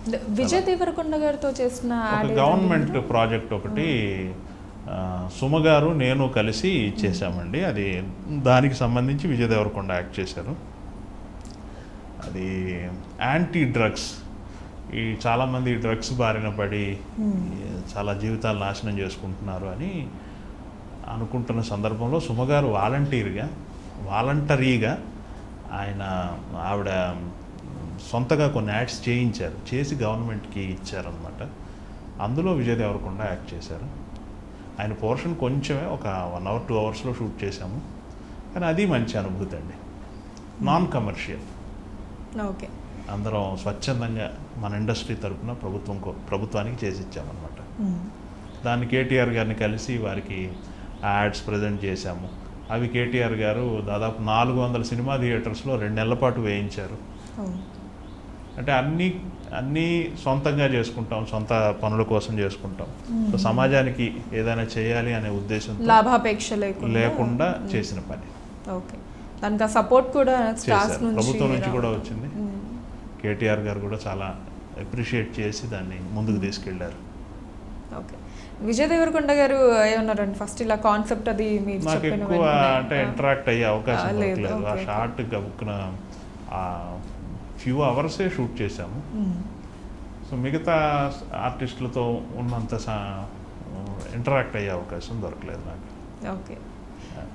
విజయ్ దేవరకొండ గారితో చేసిన ఒక యాడ్ గవర్నమెంట్ ప్రాజెక్ట్ ఒకటి ఆ, సుమ గారు నేను కలిసి చేశామండి అది దానికి సంబంధించి విజయ్ దేవరకొండ యాక్ట్ చేశారు అది యాంటీ డ్రగ్స్ ఈ చాలామంది డ్రగ్స్ బారిన పడి ఈ చాలా జీవితాలు నాశనం చేసుకుంటున్నారు అని అనుకుంటున్న సందర్భంలో సుమగారు వాలంటీర్గా వాలంటరీగా ఆయన ఆవిడ సొంతగా కొన్ని యాడ్స్ చేయించారు చేసి గవర్నమెంట్కి ఇచ్చారనమాట అందులో విజయ్ దేవరకొండ యాక్ట్ చేశారు ఆయన పోర్షన్ కొంచెమే ఒక వన్ అవర్ టూ అవర్స్లో షూట్ చేశాము కానీ అది మంచి అనుభూతి అండి నాన్ కమర్షియల్ ఓకే అందరం స్వచ్ఛందంగా మన ఇండస్ట్రీ తరపున ప్రభుత్వం కో- ప్రభుత్వానికి చేసి ఇచ్చామన్నమాట దాన్ని కేటీఆర్ గారిని కలిసి వారికి యాడ్స్ ప్రజెంట్ చేశాము అవి కేటీఆర్ గారు దాదాపు నాలుగు వందల సినిమా థియేటర్స్లో రెండు నెలల పాటు వేయించారు అంటే అన్నీ అన్నీ సొంతంగా చేసుకుంటాం సొంత పనుల కోసం చేసుకుంటాం సో సమాజానికి ఏదైనా చేయాలి అనే ఉద్దేశంతో లాభాపేక్ష లేకుండా లేకుండా చేసిన పని ఓకే దానికి ఆ సపోర్ట్ కూడా స్టార్స్ చేశారు నుంచి ప్రభుత్వం నుంచి కూడా రావడం. వచ్చింది మ్మ్. కేటీఆర్ గారు కూడా చాలా అప్రిషియేట్ చేసి దాన్ని ముందుకు తీసుకెళ్లారు ఓకే విజయ్ దేవరకొండ గారు ఏమన్నారండి ఫస్ట్ ఇలా కాన్సెప్ట్ అది మీరు నాకు చెప్పిన ఎక్కువ వెంటనే, అంటే ఆ, ఇంటరాక్ట్ అయ్యే అవకాశం ఆ, లేదు, దొరకలేదు ఆ ఓకే, షార్ట్ గబుక్కున ఆ ఫ్యూ అవర్సే షూట్ చేశాము మ్మ్. సో మిగతా ఆర్టిస్టులతో ఉన్నంత ఇంటరాక్ట్ అయ్యే అవకాశం దొరకలేదు నాకు ఓకే